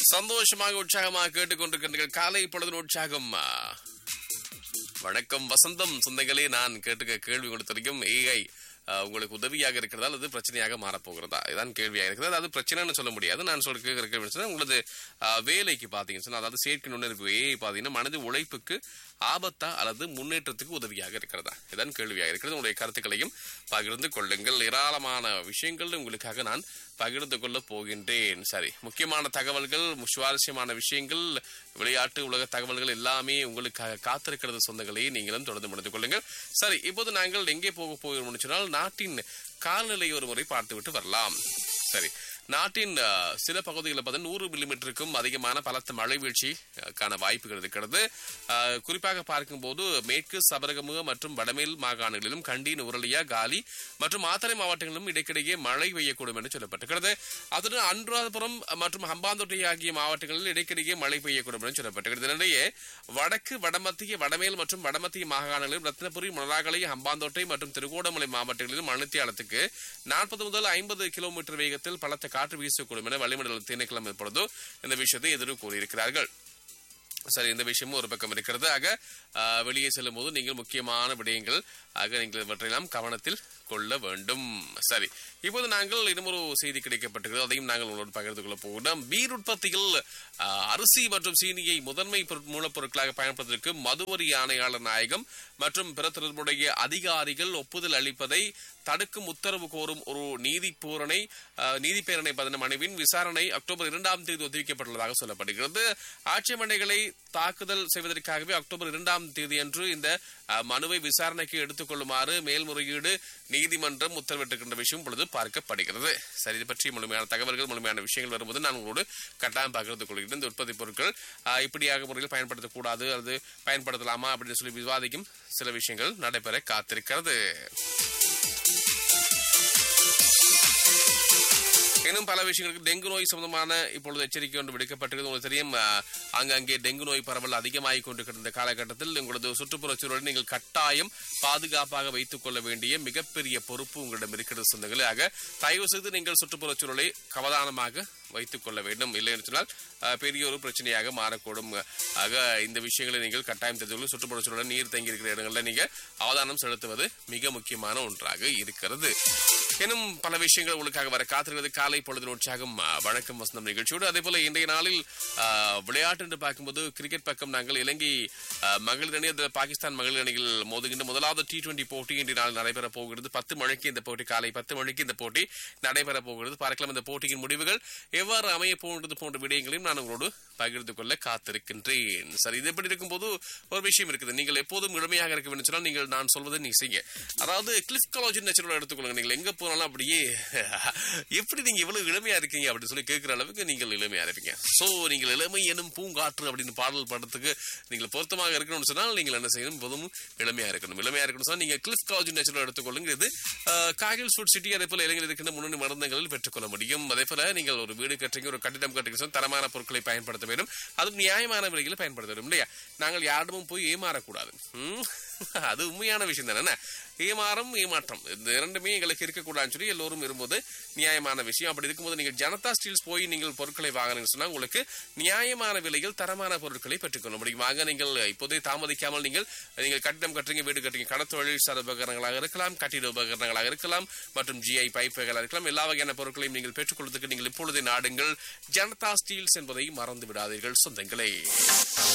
சந்தோஷமாக உற்சாகமாக கேட்டுக்கொண்டிருக்கின்றீர்கள் காலை பொழுது உற்சாகம் ஆ. வணக்கம் வசந்தம் சொந்தங்களே நான் கேட்டுக்க கேள்வி கொடுத்திருக்கும் ஏஐ உங்களுக்கு உதவியாக இருக்கிறதால் அது பிரச்சனையாக மாறப்போகிறதா இதுதான் கேள்வியாக இருக்கிறது அது பிரச்சனைன்னு சொல்ல முடியாது நான் சொல்ல கேட்கிற சொன்னா உங்களது ஆ, வேலைக்கு பார்த்தீங்கன்னு சொன்னா அதாவது செயற்கை நுண்ணறிவு ஏஐ பார்த்தீங்கன்னா மனது உழைப்புக்கு ஆபத்தா அல்லது முன்னேற்றத்துக்கு உதவியாக இருக்கிறதா இதுதான் கேள்வியாக இருக்கிறது உங்களுடைய கருத்துக்களையும் பகிர்ந்து கொள்ளுங்கள் ஏராளமான விஷயங்கள் உங்களுக்காக நான் பகிர்ந்து கொள்ள போகின்றேன் சரி முக்கியமான தகவல்கள் சுவாரஸ்யமான விஷயங்கள் விளையாட்டு உலக தகவல்கள் எல்லாமே உங்களுக்காக காத்திருக்கிறது சொந்தங்களை நீங்களும் தொடர்ந்து முடிந்து கொள்ளுங்கள் சரி இப்போது நாங்கள் எங்கே போக போகிறோம் சொன்னால் நாட்டின் காலநிலை ஒரு முறை பார்த்துவிட்டு வரலாம் சரி நாட்டின் அஹ், சில பகுதிகளில் பார்த்தா நூறு மில்லிமீட்டருக்கும் அதிகமான பலத்த மழை வீழ்ச்சிக்கான வாய்ப்புகள் இருக்கிறது அஹ், குறிப்பாக பார்க்கும்போது மேற்கு சபரகமுக மற்றும் வடமேல் மாகாணங்களிலும் கண்டி நுரலியா காலி மற்றும் ஆத்தரை மாவட்டங்களிலும் இடைக்கிடையே மழை பெய்யக்கூடும் என்று சொல்லப்பட்டிருக்கிறது அதுடன் அனுராதபுரம் மற்றும் ஹம்பாந்தோட்டை ஆகிய மாவட்டங்களில் இடைக்கிடையே மழை பெய்யக்கூடும் என்று சொல்லப்பட்டிருக்கிறது இதனிடையே வடக்கு வடமத்திய வடமேல் மற்றும் வடமத்திய மாகாணங்களிலும் ரத்னபுரி முனராகலை ஹம்பாந்தோட்டை மற்றும் திருகோணமலை மாவட்டங்களிலும் மணித்தியாலத்துக்கு நாற்பது முதல் ஐம்பது கிலோமீட்டர் வேகத்தில் பலத்த காற்று வீசக்கூடும் என வளிமண்டல திணைக்களம் இப்பொழுது இந்த விஷயத்தை எதிர்வு கூறியிருக்கிறார்கள் சரி இந்த விஷயமும் ஒரு பக்கம் இருக்கிறது ஆக ஆ, வெளியே செல்லும் போது நீங்கள் முக்கியமான விடயங்கள் ஆக நீங்கள் இவற்றையெல்லாம் கவனத்தில் கொள்ள வேண்டும் சரி இப்போது நாங்கள் இன்னும் ஒரு செய்தி கிடைக்கப்பட்டிருக்கிறது அதையும் நாங்கள் உங்களோடு பகிர்ந்து கொள்ள போகிறோம் பீர் உற்பத்தியில் ஆ, அரிசி மற்றும் சீனியை முதன்மை பொருட்- மூலப்பொருட்களாக பயன்படுத்துவதற்கு மதுவரி ஆணையாளர் நாயகம் மற்றும் பிற தொடர்புடைய அதிகாரிகள் ஒப்புதல் அளிப்பதை தடுக்கும் உத்தரவு கோரும் ஒரு நீதி பூரணை நீதி பேரணை பதின மனுவின் விசாரணை அக்டோபர் இரண்டாம் தேதி ஒத்திவைக்கப்பட்டுள்ளதாக சொல்லப்படுகிறது ஆட்சேபனைகளை தாக்குதல் செய்வதற்காகவே அக்டோபர் இரண்டாம் தேதி அன்று இந்த அஹ், மனுவை விசாரணைக்கு எடுத்துக்கொள்ளுமாறு மேல்முறையீடு நீதிமன்றம் உத்தரவிட்டிருக்கின்ற விஷயம் பொழுது பார்க்கப்படுகிறது சரி இது பற்றி முழுமையான தகவல்கள் முழுமையான விஷயங்கள் வரும்போது நான் உங்களோடு கட்டாயம் பகிர்ந்து கொள்கிறேன் இந்த உற்பத்தி பொருட்கள் அஹ், இப்படியாக முறையில் பயன்படுத்தக்கூடாது அல்லது பயன்படுத்தலாமா அப்படின்னு சொல்லி விவாதிக்கும் சில விஷயங்கள் நடைபெற காத்திருக்கிறது இன்னும் பல விஷயங்களுக்கு டெங்கு நோய் சம்பந்தமான இப்பொழுது எச்சரிக்கை ஒன்று விடுக்கப்பட்டிருக்கிறது உங்களுக்கு தெரியும் அஹ், அங்கங்கே டெங்கு நோய் பரவல் அதிகமாகிக் கொண்டிருக்கிற காலகட்டத்தில் உங்களது சுற்றுப்புறச் சூழலை நீங்கள் கட்டாயம் பாதுகாப்பாக வைத்துக் கொள்ள வேண்டிய மிகப்பெரிய பொறுப்பு உங்களிடம் இருக்கிறது சொந்தங்களே ஆக தயவு செய்து நீங்கள் சுற்றுப்புறச் சூழலை கவதானமாக வைத்துக் கொள்ள வேண்டும் இல்லை என்று சொன்னால் அஹ், பெரிய ஒரு பிரச்சனையாக மாறக்கூடும் ஆக இந்த விஷயங்களை நீங்கள் கட்டாயம் தெரிந்து கொள்ள சுற்றுப்புறச் சூழல் நீர் தங்கி இருக்கிற இடங்களில் நீங்க அவதானம் செலுத்துவது மிக முக்கியமான ஒன்றாக இருக்கிறது இன்னும் பல விஷயங்கள் உங்களுக்காக வர காத்திருக்கிறது காலை பொழுது உற்சாகம் ஆ, வணக்கம் வசந்தம் நிகழ்ச்சியோடு அதே போல இன்றைய நாளில் ஆ, விளையாட்டு என்று பார்க்கும்போது கிரிக்கெட் பக்கம் நாங்கள் இலங்கை ஆ, மகளிர் அணி அது பாகிஸ்தான் மகளிர் அணிகள் மோதுகின்ற முதலாவது டி டுவெண்டி போட்டி இன்றைய நாள் நடைபெற போகிறது பத்து மணிக்கு இந்த போட்டி காலை பத்து மணிக்கு இந்த போட்டி நடைபெற போகிறது பார்க்கலாம் இந்த போட்டியின் முடிவுகள் எவ்வாறு அமைய போன்றது போன்ற விடயங்களையும் நான் உங்களோடு பகிர்ந்து கொள்ள காத்திருக்கின்றேன் சரி இது எப்படி இருக்கும்போது ஒரு விஷயம் இருக்குது நீங்கள் எப்போதும் இளமையாக இருக்க வேண்டும் சொன்னால் நீங்கள் நான் சொல்வதை நீ செய்ய அதாவது கிளிஃப் காலேஜ் நேச்சுரல் எடுத்துக்கொள்ளுங்க நீங்கள் எங்க போனாலும் அப்படியே எப்படி நீங்க இவ்வளவு இளமையா இருக்கீங்க அப்படின்னு சொல்லி கேட்கிற அளவுக்கு நீங்கள் இளமையா இருப்பீங்க சோ நீங்கள் இளமை எனும் பூங்காற்று அப்படின்னு பாடல் படத்துக்கு நீங்கள் பொருத்தமாக இருக்கணும்னு சொன்னால் நீங்கள் என்ன செய்யணும் எப்போதும் இளமையா இருக்கணும் இளமையா இருக்கணும் சொன்னால் நீங்க கிளிஃப் காலேஜ் நேச்சுரல் எடுத்துக்கொள்ளுங்க இது காகில் ஃபுட் சிட்டி அதே போல இளைஞர் இருக்கின்ற முன்னணி மருந்தங்களில் பெற்றுக்கொள்ள முடியும் அதே போல நீங்கள் ஒரு வீடு கட்டுறீங்க ஒரு கட்டிடம் கட்டுறீங்க சொன்னா தரமான பொருட்களை பயன்படுத்த வேண்டும் அதுவும் நியாயமான விலையில் பயன்படுத்த வேண்டும் இல்லையா நாங்கள் யாரிடமும் போய் ஏமாறக்கூடாது ம்? அது உண்மையான விஷயம் தானே என்ன? ஏமாறம் ஏமாற்றம் இந்த இரண்டுமே எங்களுக்கு இருக்கக்கூடாதுன்னு சொல்லி எல்லோரும் விரும்புவது நியாயமான விஷயம் அப்படி இருக்கும்போது நீங்கள் ஜனதா ஸ்டீல்ஸ் போய் நீங்கள் பொருட்களை வாங்கினீங்கன்னு சொன்னா உங்களுக்கு நியாயமான விலையில் தரமான பொருட்களை பெற்றுக்கொள்ள முடியும் வாங்க நீங்கள் இப்போதே தாமதிக்காமல் நீங்கள் நீங்கள் கட்டிடம் கட்டுறீங்க வீடு கட்டுறீங்க கடத்தொழில் சார் உபகரணங்களாக இருக்கலாம் கட்டிட உபகரணங்களாக இருக்கலாம் மற்றும் ஜிஐ பைப்புகளாக இருக்கலாம் எல்லா வகையான பொருட்களையும் நீங்கள் பெற்றுக்கொள்வதற்கு நீங்கள் இப்பொழுதே நாடுங்கள் ஜனதா ஸ்டீல்ஸ் என்பதை மறந்து விடாதீர்கள் சொந்தங்களே